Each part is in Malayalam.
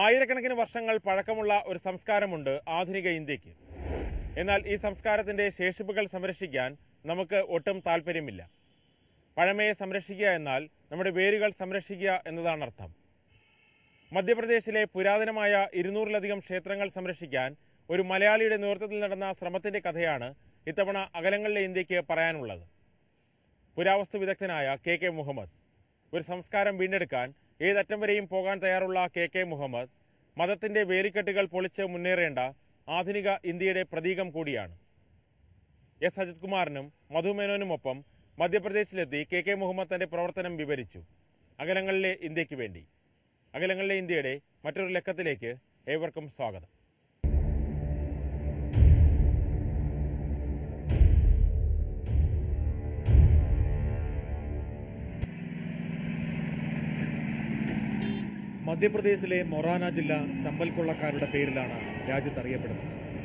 ആയിരക്കണക്കിന് വർഷങ്ങൾ പഴക്കമുള്ള ഒരു സംസ്കാരമുണ്ട് ആധുനിക ഇന്ത്യക്ക് എന്നാൽ ഈ സംസ്കാരത്തിന്റെ ശേഷിപ്പുകൾ സംരക്ഷിക്കാൻ നമുക്ക് ഒട്ടും താല്പര്യമില്ല പഴമയെ സംരക്ഷിക്കുക എന്നാൽ നമ്മുടെ വേരുകൾ സംരക്ഷിക്കുക എന്നതാണ് അർത്ഥം മധ്യപ്രദേശിലെ പുരാതനമായ ഇരുന്നൂറിലധികം ക്ഷേത്രങ്ങൾ സംരക്ഷിക്കാൻ ഒരു മലയാളിയുടെ നേതൃത്വത്തിൽ നടന്ന ശ്രമത്തിന്റെ കഥയാണ് ഇത്തവണ അകലങ്ങളിലെ ഇന്ത്യക്ക് പറയാനുള്ളത് പുരാവസ്തു വിദഗ്ധനായ കെ കെ മുഹമ്മദ് ഒരു സംസ്കാരം വീണ്ടെടുക്കാൻ ഏതറ്റം വരെയും പോകാൻ തയ്യാറുള്ള കെ കെ മുഹമ്മദ് മതത്തിന്റെ വേലിക്കെട്ടുകൾ പൊളിച്ച് മുന്നേറേണ്ട ആധുനിക ഇന്ത്യയുടെ പ്രതീകം കൂടിയാണ് എസ് അജിത് കുമാറിനും മധുമേനോനുമൊപ്പം മധ്യപ്രദേശിലെത്തി കെ കെ മുഹമ്മദ് തന്റെ പ്രവർത്തനം വിവരിച്ചു അകലങ്ങളിലെ ഇന്ത്യക്ക് വേണ്ടി അകലങ്ങളിലെ ഇന്ത്യയുടെ മറ്റൊരു ലക്കത്തിലേക്ക് ഏവർക്കും സ്വാഗതം മധ്യപ്രദേശിലെ മൊറാന ജില്ല ചമ്പൽ കൊള്ളക്കാരുടെ പേരിലാണ് രാജ്യത്ത് അറിയപ്പെടുന്നത്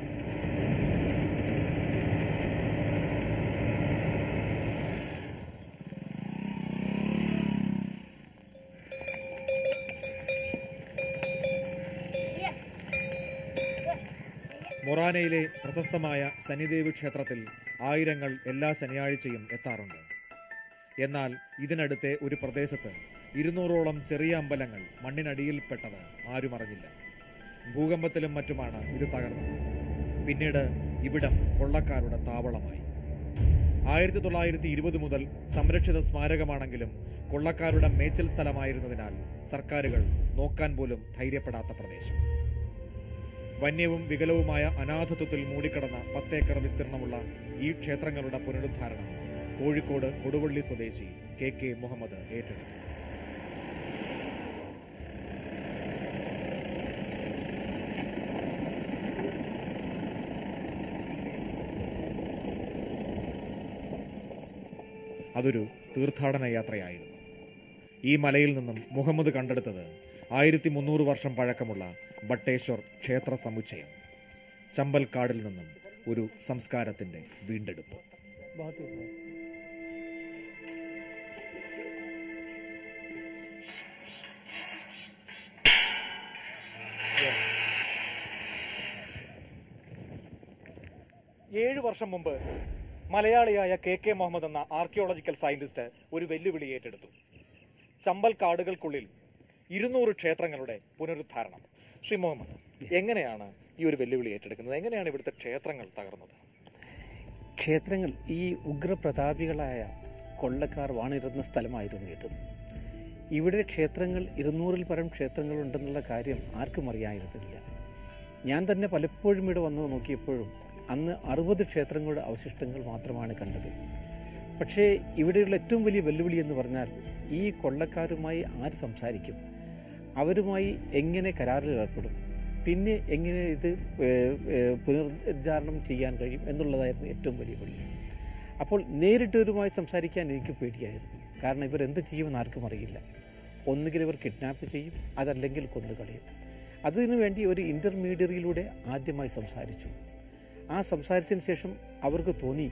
മൊറാനയിലെ പ്രശസ്തമായ ശനിദേവ് ക്ഷേത്രത്തിൽ ആയിരങ്ങൾ എല്ലാ ശനിയാഴ്ചയും എത്താറുണ്ട് എന്നാൽ ഇതിനടുത്തെ ഒരു പ്രദേശത്ത് ഇരുന്നൂറോളം ചെറിയ അമ്പലങ്ങൾ മണ്ണിനടിയിൽപ്പെട്ടത് ആരും അറിഞ്ഞില്ല ഭൂകമ്പത്തിലും മറ്റുമാണ് ഇത് തകർന്നത് പിന്നീട് ഇവിടം കൊള്ളക്കാരുടെ താവളമായി ആയിരത്തി തൊള്ളായിരത്തി ഇരുപത് മുതൽ സംരക്ഷിത സ്മാരകമാണെങ്കിലും കൊള്ളക്കാരുടെ മേച്ചൽ സ്ഥലമായിരുന്നതിനാൽ സർക്കാരുകൾ നോക്കാൻ പോലും ധൈര്യപ്പെടാത്ത പ്രദേശം വന്യവും വികലവുമായ അനാഥത്വത്തിൽ മൂടിക്കിടന്ന പത്തേക്കർ വിസ്തീർണമുള്ള ഈ ക്ഷേത്രങ്ങളുടെ പുനരുദ്ധാരണം കോഴിക്കോട് കൊടുവള്ളി സ്വദേശി കെ കെ മുഹമ്മദ് ഏറ്റെടുത്തു അതൊരു തീർത്ഥാടന യാത്രയായിരുന്നു ഈ മലയിൽ നിന്നും മുഹമ്മദ് കണ്ടെടുത്തത് ആയിരത്തി മുന്നൂറ് വർഷം പഴക്കമുള്ള ബട്ടേശ്വർ ക്ഷേത്ര സമുച്ചയം ചമ്പൽക്കാടിൽ നിന്നും ഒരു സംസ്കാരത്തിന്റെ വീണ്ടെടുപ്പ് ഏഴു വർഷം മുമ്പ് മലയാളിയായ കെ കെ മുഹമ്മദ് എന്ന ആർക്കിയോളജിക്കൽ സയന്റിസ്റ്റ് ഒരു വെല്ലുവിളി ഏറ്റെടുത്തു ചമ്പൽ കാടുകൾക്കുള്ളിൽ ഇരുന്നൂറ് ക്ഷേത്രങ്ങളുടെ പുനരുദ്ധാരണം ശ്രീ മുഹമ്മദ് എങ്ങനെയാണ് ഈ ഒരു വെല്ലുവിളി ഏറ്റെടുക്കുന്നത് എങ്ങനെയാണ് ഇവിടുത്തെ ക്ഷേത്രങ്ങൾ തകർന്നത് ക്ഷേത്രങ്ങൾ ഈ ഉഗ്രപ്രതാപികളായ കൊള്ളക്കാർ വാണിരുന്ന സ്ഥലമായിരുന്നു ഇത് ഇവിടെ ക്ഷേത്രങ്ങൾ ഇരുന്നൂറിൽ പരം ക്ഷേത്രങ്ങളുണ്ടെന്നുള്ള കാര്യം ആർക്കും അറിയായിരുന്നില്ല ഞാൻ തന്നെ പലപ്പോഴും ഇവിടെ വന്ന് നോക്കിയപ്പോഴും അന്ന് അറുപത് ക്ഷേത്രങ്ങളുടെ അവശിഷ്ടങ്ങൾ മാത്രമാണ് കണ്ടത് പക്ഷേ ഇവിടെയുള്ള ഏറ്റവും വലിയ വെല്ലുവിളി എന്ന് പറഞ്ഞാൽ ഈ കൊള്ളക്കാരുമായി ആര് സംസാരിക്കും അവരുമായി എങ്ങനെ കരാറിൽ ഏർപ്പെടും പിന്നെ എങ്ങനെ ഇത് ഏഹ്, ഏഹ്, പുനരുദ്ധാരണം ചെയ്യാൻ കഴിയും എന്നുള്ളതായിരുന്നു ഏറ്റവും വലിയ വെള്ളി അപ്പോൾ നേരിട്ടവരുമായി സംസാരിക്കാൻ എനിക്ക് പേടിയായിരുന്നു കാരണം ഇവർ എന്ത് ചെയ്യുമെന്ന് ആർക്കും അറിയില്ല ഒന്നുകിൽ ഇവർ കിഡ്നാപ്പ് ചെയ്യും അതല്ലെങ്കിൽ കൊന്നുകളയും അതിനു വേണ്ടി ഒരു ഇൻ്റർമീഡിയറിയിലൂടെ ആദ്യമായി സംസാരിച്ചു ആ സംസാരിച്ചതിന് ശേഷം അവർക്ക് തോന്നി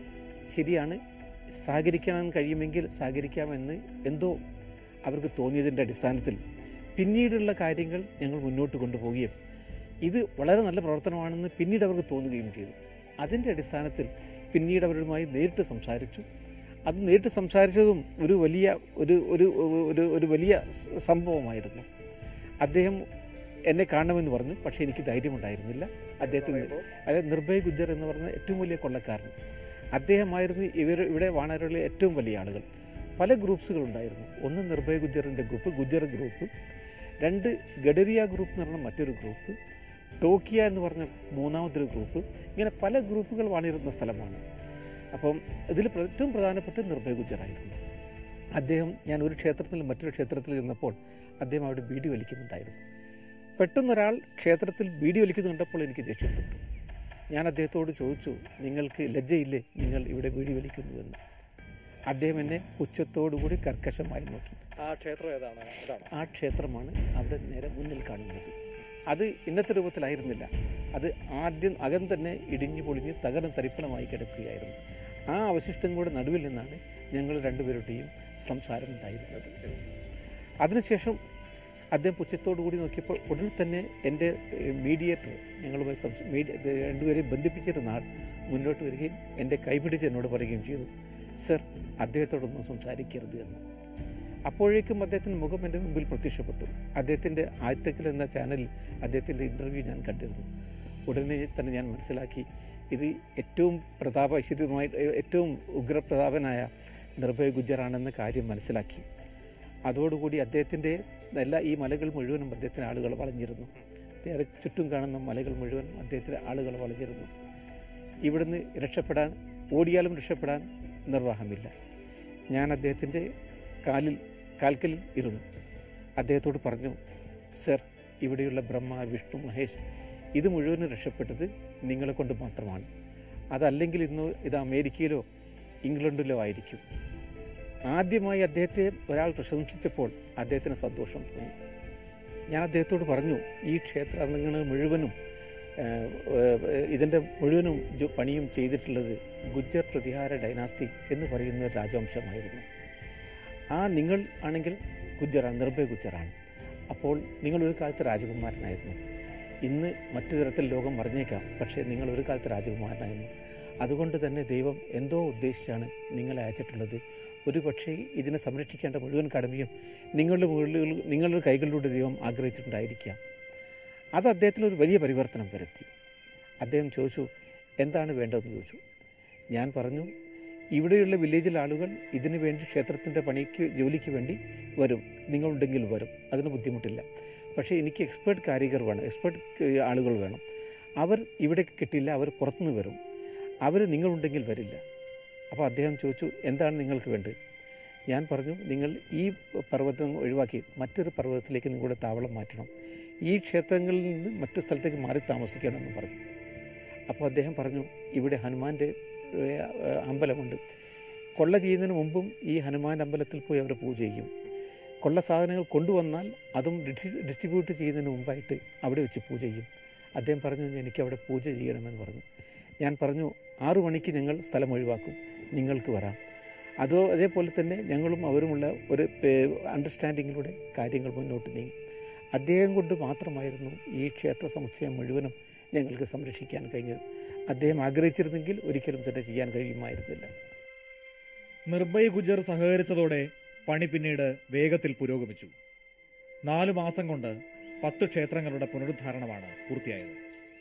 ശരിയാണ് സഹകരിക്കാൻ കഴിയുമെങ്കിൽ സഹകരിക്കാമെന്ന് എന്തോ അവർക്ക് തോന്നിയതിൻ്റെ അടിസ്ഥാനത്തിൽ പിന്നീടുള്ള കാര്യങ്ങൾ ഞങ്ങൾ മുന്നോട്ട് കൊണ്ടുപോവുകയും ഇത് വളരെ നല്ല പ്രവർത്തനമാണെന്ന് പിന്നീട് അവർക്ക് തോന്നുകയും ചെയ്തു അതിൻ്റെ അടിസ്ഥാനത്തിൽ പിന്നീട് അവരുമായി നേരിട്ട് സംസാരിച്ചു അത് നേരിട്ട് സംസാരിച്ചതും ഒരു വലിയ ഒരു ഒരു ഒരു ഒരു വലിയ സ- സംഭവമായിരുന്നു അദ്ദേഹം എന്നെ കാണണമെന്ന് പറഞ്ഞു പക്ഷേ എനിക്ക് ധൈര്യമുണ്ടായിരുന്നില്ല അദ്ദേഹത്തിന് അതായത് നിർഭയ് ഗുജ്ജർ എന്ന് പറഞ്ഞ ഏറ്റവും വലിയ കൊള്ളക്കാരൻ അദ്ദേഹമായിരുന്നു ഇവർ ഇവിടെ വാണാരുള്ള ഏറ്റവും വലിയ ആളുകൾ പല ഗ്രൂപ്പ്സുകളുണ്ടായിരുന്നു ഒന്ന് നിർഭയ് ഗുജ്ജറിൻ്റെ ഗ്രൂപ്പ് ഗുജ്ജർ ഗ്രൂപ്പ് രണ്ട് ഗഡരിയ ഗ്രൂപ്പ് എന്ന് പറഞ്ഞ മറ്റൊരു ഗ്രൂപ്പ് ടോക്കിയ എന്ന് പറഞ്ഞ മൂന്നാമതൊരു ഗ്രൂപ്പ് ഇങ്ങനെ പല ഗ്രൂപ്പുകൾ വാണിരുന്ന സ്ഥലമാണ് അപ്പം ഇതിൽ പ്ര- ഏറ്റവും പ്രധാനപ്പെട്ട നിർഭയ് ഗുജ്ജറായിരുന്നു അദ്ദേഹം ഞാൻ ഒരു ക്ഷേത്രത്തിൽ മറ്റൊരു ക്ഷേത്രത്തിൽ ഇരുന്നപ്പോൾ അദ്ദേഹം അവിടെ ബീഡി വലിക്കുന്നുണ്ടായിരുന്നു പെട്ടെന്നൊരാൾ ക്ഷേത്രത്തിൽ ബീഡി വലിക്കുന്നത് കണ്ടപ്പോൾ എനിക്ക് ദേഷ്യപ്പെട്ടു ഞാൻ അദ്ദേഹത്തോട് ചോദിച്ചു നിങ്ങൾക്ക് ലജ്ജയില്ലേ നിങ്ങൾ ഇവിടെ ബീഡി വലിക്കുന്നുവെന്ന് അദ്ദേഹം എന്നെ പുച്ഛത്തോടുകൂടി കർക്കശമായി നോക്കി ആ ക്ഷേത്രം ഏതാണ് അതാണ് ആ ക്ഷേത്രമാണ് അവിടെ നേരെ മുന്നിൽ കാണുന്നത് അത് ഇന്നത്തെ രൂപത്തിലായിരുന്നില്ല അത് ആദ്യം അകം തന്നെ ഇടിഞ്ഞു പൊളിഞ്ഞ് തകർന്ന് തരിപ്പണമായി കിടക്കുകയായിരുന്നു ആ അവശിഷ്ടങ്ങളുടെ നടുവിൽ നിന്നാണ് ഞങ്ങൾ രണ്ടുപേരുടെയും സംസാരം ഉണ്ടായിരുന്നത് അതിനുശേഷം അദ്ദേഹം പുച്ഛത്തോടു കൂടി നോക്കിയപ്പോൾ ഉടൻ തന്നെ എൻ്റെ മീഡിയേറ്റർ ഞങ്ങളുമായി സംസ മീഡിയ രണ്ടുപേരെയും ബന്ധിപ്പിച്ചിരുന്ന ആൾ മുന്നോട്ട് വരികയും എൻ്റെ കൈപിടിച്ച് എന്നോട് പറയുകയും ചെയ്തു സർ അദ്ദേഹത്തോടൊന്നും സംസാരിക്കരുത് എന്ന് അപ്പോഴേക്കും അദ്ദേഹത്തിൻ്റെ മുഖം എൻ്റെ മുമ്പിൽ പ്രത്യക്ഷപ്പെട്ടു അദ്ദേഹത്തിൻ്റെ ആഴ്ത്തക്കൽ എന്ന ചാനലിൽ അദ്ദേഹത്തിൻ്റെ ഇൻ്റർവ്യൂ ഞാൻ കണ്ടിരുന്നു ഉടനെ തന്നെ ഞാൻ മനസ്സിലാക്കി ഇത് ഏറ്റവും പ്രതാപൈശ്വര്യമായി ഏറ്റവും ഉഗ്രപ്രതാപനായ നിർഭയ ഗുജ്ജറാണെന്ന കാര്യം മനസ്സിലാക്കി അതോടുകൂടി അദ്ദേഹത്തിൻ്റെ എല്ലാ ഈ മലകൾ മുഴുവനും അദ്ദേഹത്തിന് ആളുകൾ വളഞ്ഞിരുന്നു നേരെ ചുറ്റും കാണുന്ന മലകൾ മുഴുവൻ അദ്ദേഹത്തിന് ആളുകൾ വളഞ്ഞിരുന്നു ഇവിടുന്ന് രക്ഷപ്പെടാൻ ഓടിയാലും രക്ഷപ്പെടാൻ നിർവാഹമില്ല ഞാൻ അദ്ദേഹത്തിൻ്റെ കാലിൽ കാൽക്കലിൽ ഇരുന്നു അദ്ദേഹത്തോട് പറഞ്ഞു സർ ഇവിടെയുള്ള ബ്രഹ്മ വിഷ്ണു മഹേഷ് ഇത് മുഴുവനും രക്ഷപ്പെട്ടത് നിങ്ങളെ കൊണ്ട് മാത്രമാണ് അതല്ലെങ്കിൽ ഇന്ന് ഇത് അമേരിക്കയിലോ ഇംഗ്ലണ്ടിലോ ആയിരിക്കും ആദ്യമായി അദ്ദേഹത്തെ ഒരാൾ പ്രശംസിച്ചപ്പോൾ അദ്ദേഹത്തിന് സന്തോഷം തോന്നി ഞാൻ അദ്ദേഹത്തോട് പറഞ്ഞു ഈ ക്ഷേത്രങ്ങൾ മുഴുവനും ഏഹ്, ഏഹ്, ഇതിൻ്റെ മുഴുവനും ജോ- പണിയും ചെയ്തിട്ടുള്ളത് ഗുജ്ജർ പ്രതിഹാര ഡൈനാസ്റ്റി എന്ന് പറയുന്ന ഒരു രാജവംശമായിരുന്നു ആ നിങ്ങൾ ആണെങ്കിൽ ഗുജ്ജറാണ് നിർഭയ ഗുജ്ജറാണ് അപ്പോൾ നിങ്ങൾ ഒരു കാലത്ത് രാജകുമാരനായിരുന്നു ഇന്ന് മറ്റു തരത്തിൽ ലോകം മറിഞ്ഞേക്കാം പക്ഷേ നിങ്ങൾ ഒരു കാലത്ത് രാജകുമാരനായിരുന്നു അതുകൊണ്ട് തന്നെ ദൈവം എന്തോ ഉദ്ദേശിച്ചാണ് നിങ്ങളെ അയച്ചിട്ടുള്ളത് ഒരു പക്ഷേ ഇതിനെ സംരക്ഷിക്കേണ്ട മുഴുവൻ കടമയും നിങ്ങളുടെ മുകളിൽ നിങ്ങളുടെ കൈകളിലൂടെ ദൈവം ആഗ്രഹിച്ചിട്ടുണ്ടായിരിക്കാം അത് അദ്ദേഹത്തിൽ ഒരു വലിയ പരിവർത്തനം വരുത്തി അദ്ദേഹം ചോദിച്ചു എന്താണ് വേണ്ടതെന്ന് ചോദിച്ചു ഞാൻ പറഞ്ഞു ഇവിടെയുള്ള വില്ലേജിലെ ആളുകൾ ഇതിനു വേണ്ടി ക്ഷേത്രത്തിൻ്റെ പണിക്ക് ജോലിക്ക് വേണ്ടി വരും നിങ്ങളുണ്ടെങ്കിൽ വരും അതിന് ബുദ്ധിമുട്ടില്ല പക്ഷേ എനിക്ക് എക്സ്പേർട്ട് കാരിഗർ വേണം എക്സ്പേർട്ട് ആളുകൾ വേണം അവർ ഇവിടെ കിട്ടില്ല അവർ പുറത്തുനിന്ന് വരും അവർ നിങ്ങളുണ്ടെങ്കിൽ വരില്ല അപ്പോൾ അദ്ദേഹം ചോദിച്ചു എന്താണ് നിങ്ങൾക്ക് വേണ്ടത് ഞാൻ പറഞ്ഞു നിങ്ങൾ ഈ പർവ്വതം ഒഴിവാക്കി മറ്റൊരു പർവ്വതത്തിലേക്ക് നിങ്ങളുടെ താവളം മാറ്റണം ഈ ക്ഷേത്രങ്ങളിൽ നിന്ന് മറ്റു സ്ഥലത്തേക്ക് മാറി താമസിക്കണമെന്ന് പറഞ്ഞു അപ്പോൾ അദ്ദേഹം പറഞ്ഞു ഇവിടെ ഹനുമാൻ്റെ ഏഹ്, ഏഹ്, അമ്പലമുണ്ട് കൊള്ള ചെയ്യുന്നതിന് മുമ്പും ഈ ഹനുമാൻ അമ്പലത്തിൽ പോയി അവർ പൂജ ചെയ്യും കൊള്ള സാധനങ്ങൾ കൊണ്ടുവന്നാൽ അതും ഡിസ്ട്രി- ഡിസ്ട്രിബ്യൂട്ട് ചെയ്യുന്നതിന് മുമ്പായിട്ട് അവിടെ വെച്ച് പൂജ ചെയ്യും അദ്ദേഹം പറഞ്ഞു എനിക്ക് അവിടെ പൂജ ചെയ്യണമെന്ന് പറഞ്ഞു ഞാൻ പറഞ്ഞു ആറു മണിക്ക് ഞങ്ങൾ സ്ഥലം ഒഴിവാക്കും നിങ്ങൾക്ക് വരാം അതോ അതേപോലെ തന്നെ ഞങ്ങളും അവരുമുള്ള ഒരു അണ്ടർസ്റ്റാൻഡിങ്ങിലൂടെ കാര്യങ്ങൾ മുന്നോട്ട് നീങ്ങി അദ്ദേഹം കൊണ്ട് മാത്രമായിരുന്നു ഈ ക്ഷേത്ര സമുച്ചയം മുഴുവനും ഞങ്ങൾക്ക് സംരക്ഷിക്കാൻ കഴിഞ്ഞത് അദ്ദേഹം ആഗ്രഹിച്ചിരുന്നെങ്കിൽ ഒരിക്കലും തന്നെ ചെയ്യാൻ കഴിയുമായിരുന്നില്ല നിർഭയ് ഗുജർ സഹകരിച്ചതോടെ പണി പിന്നീട് വേഗത്തിൽ പുരോഗമിച്ചു നാലു മാസം കൊണ്ട് പത്ത് ക്ഷേത്രങ്ങളുടെ പുനരുദ്ധാരണമാണ് പൂർത്തിയായത്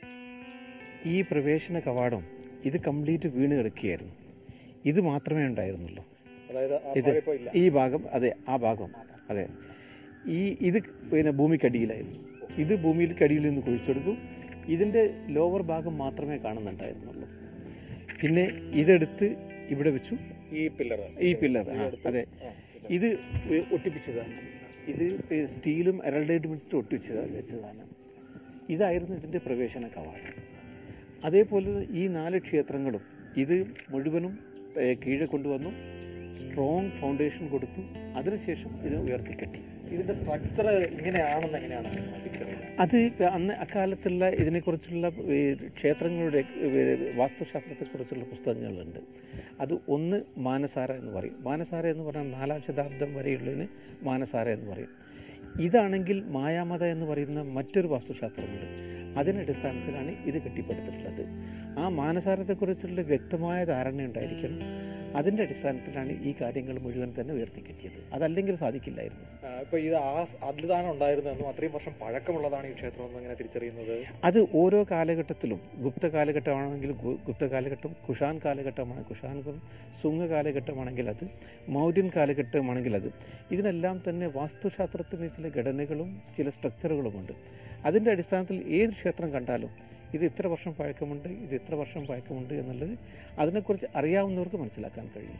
ഈ പ്രവേശന കവാടം ഇത് കംപ്ലീറ്റ് വീണ് കിടക്കുകയായിരുന്നു ഇത് മാത്രമേ ഉണ്ടായിരുന്നുള്ളൂ അതായത് ആ ഇത് ഭാഗം ഇപ്പോൾ ഇല്ല ഈ ഭാഗം അതെ ആ ഭാഗം അതെ ഈ ഇത് പിന്നെ ഭൂമിക്കടിയിലായിരുന്നു ഇത് ഭൂമിയിൽക്കടിയിൽ നിന്ന് കുഴിച്ചെടുത്തു ഇതിൻ്റെ ലോവർ ഭാഗം മാത്രമേ കാണുന്നുണ്ടായിരുന്നുള്ളൂ പിന്നെ ഇതെടുത്ത് ഇവിടെ വെച്ചു ഈ പില്ലർ ഈ പില്ലർ ആ അതെ ഇത് ഒട്ടിപ്പിച്ചതാണ് ഇത് സ്റ്റീലും എറൾഡേറ്റും ഇട്ട് ഒട്ടിച്ചതാണ് വെച്ചതാണ് ഇതായിരുന്നു ഇതിൻ്റെ പ്രവേശന കവാടം അതേപോലെ ഈ നാല് ക്ഷേത്രങ്ങളും ഇത് മുഴുവനും ഏഹ്, കീഴെ കൊണ്ടുവന്നു സ്ട്രോങ് ഫൗണ്ടേഷൻ കൊടുത്തു അതിനുശേഷം ഇത് ഉയർത്തിക്കെട്ടി ഇതിന്റെ സ്ട്രക്ചർ ഇങ്ങനെയാണെന്ന് എങ്ങനെയാണ് പിക്ചർ ചെയ്യുന്നത് അത് ഇപ്പ അന്ന് അക്കാലത്തുള്ള ഇതിനെക്കുറിച്ചുള്ള ഈ ക്ഷേത്രങ്ങളുടെ ഈ വാസ്തുശാസ്ത്രത്തെക്കുറിച്ചുള്ള പുസ്തകങ്ങളുണ്ട് അത് ഒന്ന് മാനസാര എന്ന് പറയും മാനസാര എന്ന് പറഞ്ഞാൽ നാലാം ശതാബ്ദം വരെയുള്ളതിന് മാനസാര എന്ന് പറയും ഇതാണെങ്കിൽ മായാമത എന്ന് പറയുന്ന മറ്റൊരു വാസ്തുശാസ്ത്രമുണ്ട് അതിൻ്റെ അടിസ്ഥാനത്തിലാണ് ഇത് കെട്ടിപ്പടുത്തിട്ടുള്ളത് ആ മാനസാരത്തെക്കുറിച്ചുള്ള വ്യക്തമായ ധാരണ ഉണ്ടായിരിക്കണം അതിൻ്റെ അടിസ്ഥാനത്തിലാണ് ഈ കാര്യങ്ങൾ മുഴുവൻ തന്നെ ഉയർത്തിക്കെട്ടിയത് അതല്ലെങ്കിൽ സാധിക്കില്ലായിരുന്നു ആ, ഇപ്പൊ ഇത് ആ അതിലാണ് ഉണ്ടായിരുന്നതെന്നും അത്രയും വർഷം പഴക്കമുള്ളതാണ് ഈ ക്ഷേത്രം എന്ന് എങ്ങനെ തിരിച്ചറിയുന്നത് അത് ഓരോ കാലഘട്ടത്തിലും ഗുപ്ത കാലഘട്ടമാണെങ്കിൽ ഗു- ഗുപ്ത കാലഘട്ടം കുഷാൻ കാലഘട്ടമാണ് കുഷാൻകം സുംഗ കാലഘട്ടമാണെങ്കിൽ അത് മൗര്യൻ കാലഘട്ടമാണെങ്കിൽ അത് ഇതിനെല്ലാം തന്നെ വാസ്തുശാസ്ത്രത്തിന് ചില ഘടനകളും ചില സ്ട്രക്ചറുകളുമുണ്ട് അതിൻ്റെ അടിസ്ഥാനത്തിൽ ഏത് ക്ഷേത്രം കണ്ടാലും ഇത് ഇത്ര വർഷം പഴക്കമുണ്ട് ഇത് ഇത്ര വർഷം പഴക്കമുണ്ട് എന്നുള്ളത് അതിനെക്കുറിച്ച് അറിയാവുന്നവർക്ക് മനസ്സിലാക്കാൻ കഴിയും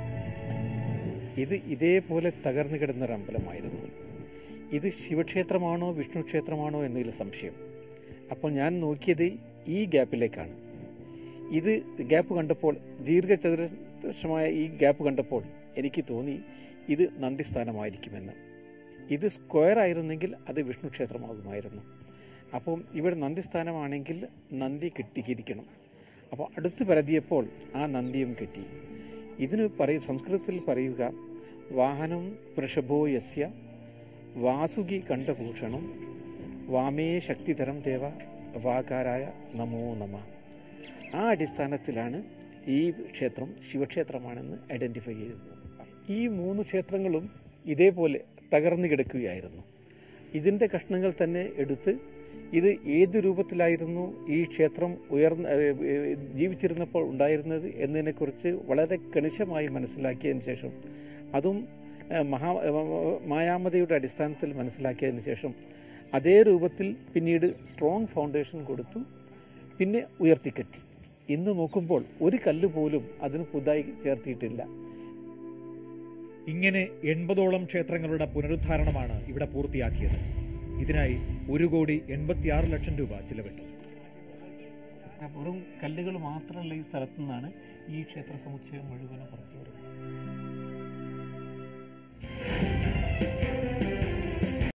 ഇത് ഇതേപോലെ തകർന്നു കിടന്ന ഒരു അമ്പലമായിരുന്നു ഇത് ശിവക്ഷേത്രമാണോ വിഷ്ണു ക്ഷേത്രമാണോ എന്നതിൽ സംശയം അപ്പോൾ ഞാൻ നോക്കിയത് ഈ ഗ്യാപ്പിലേക്കാണ് ഇത് ഗ്യാപ്പ് കണ്ടപ്പോൾ ദീർഘചതുരമായ ഈ ഗ്യാപ്പ് കണ്ടപ്പോൾ എനിക്ക് തോന്നി ഇത് നന്ദിസ്ഥാനമായിരിക്കുമെന്ന് ഇത് സ്ക്വയർ ആയിരുന്നെങ്കിൽ അത് വിഷ്ണു ക്ഷേത്രമാകുമായിരുന്നു അപ്പം ഇവിടെ നന്ദിസ്ഥാനമാണെങ്കിൽ നന്ദി കെട്ടിയിരിക്കണം അപ്പോൾ അടുത്ത് പരതിയപ്പോൾ ആ നന്ദിയും കെട്ടി ഇതിന് പറയ സംസ്കൃതത്തിൽ പറയുക വാഹനം വൃഷഭോ യസ്യ വാസുകി കണ്ഠഭൂഷണം വാമേ ശക്തിധരം ദേവ വാകാരായ നമോ നമ ആ അടിസ്ഥാനത്തിലാണ് ഈ ക്ഷേത്രം ശിവക്ഷേത്രമാണെന്ന് ഐഡൻറ്റിഫൈ ചെയ്തത് ഈ മൂന്ന് ക്ഷേത്രങ്ങളും ഇതേപോലെ തകർന്നു കിടക്കുകയായിരുന്നു ഇതിൻ്റെ കഷ്ണങ്ങൾ തന്നെ എടുത്ത് ഇത് ഏത് രൂപത്തിലായിരുന്നു ഈ ക്ഷേത്രം ഉയർന്ന ഏഹ്, ഏഹ്, ജീവിച്ചിരുന്നപ്പോൾ ഉണ്ടായിരുന്നത് എന്നതിനെക്കുറിച്ച് വളരെ കണിശമായി മനസ്സിലാക്കിയതിന് ശേഷം അതും ഏഹ്, മഹാ ഏഹ്, മായാമതയുടെ അടിസ്ഥാനത്തിൽ മനസ്സിലാക്കിയതിന് ശേഷം അതേ രൂപത്തിൽ പിന്നീട് സ്ട്രോങ് ഫൗണ്ടേഷൻ കൊടുത്തു പിന്നെ ഉയർത്തിക്കെട്ടി ഇന്ന് നോക്കുമ്പോൾ ഒരു കല്ല് പോലും അതിന് പുതുതായി ചേർത്തിയിട്ടില്ല ഇങ്ങനെ എൺപതോളം ക്ഷേത്രങ്ങളുടെ പുനരുദ്ധാരണമാണ് ഇവിടെ പൂർത്തിയാക്കിയത് ഇതിനായി ഒരു കോടി എൺപത്തിയാറ് ലക്ഷം രൂപ ചിലവിട്ടു വെറും കല്ലുകൾ മാത്രമല്ല ഈ സ്ഥലത്തു നിന്നാണ് ഈ ക്ഷേത്ര സമുച്ചയം മുഴുവനും പുറത്തു വരുന്നത്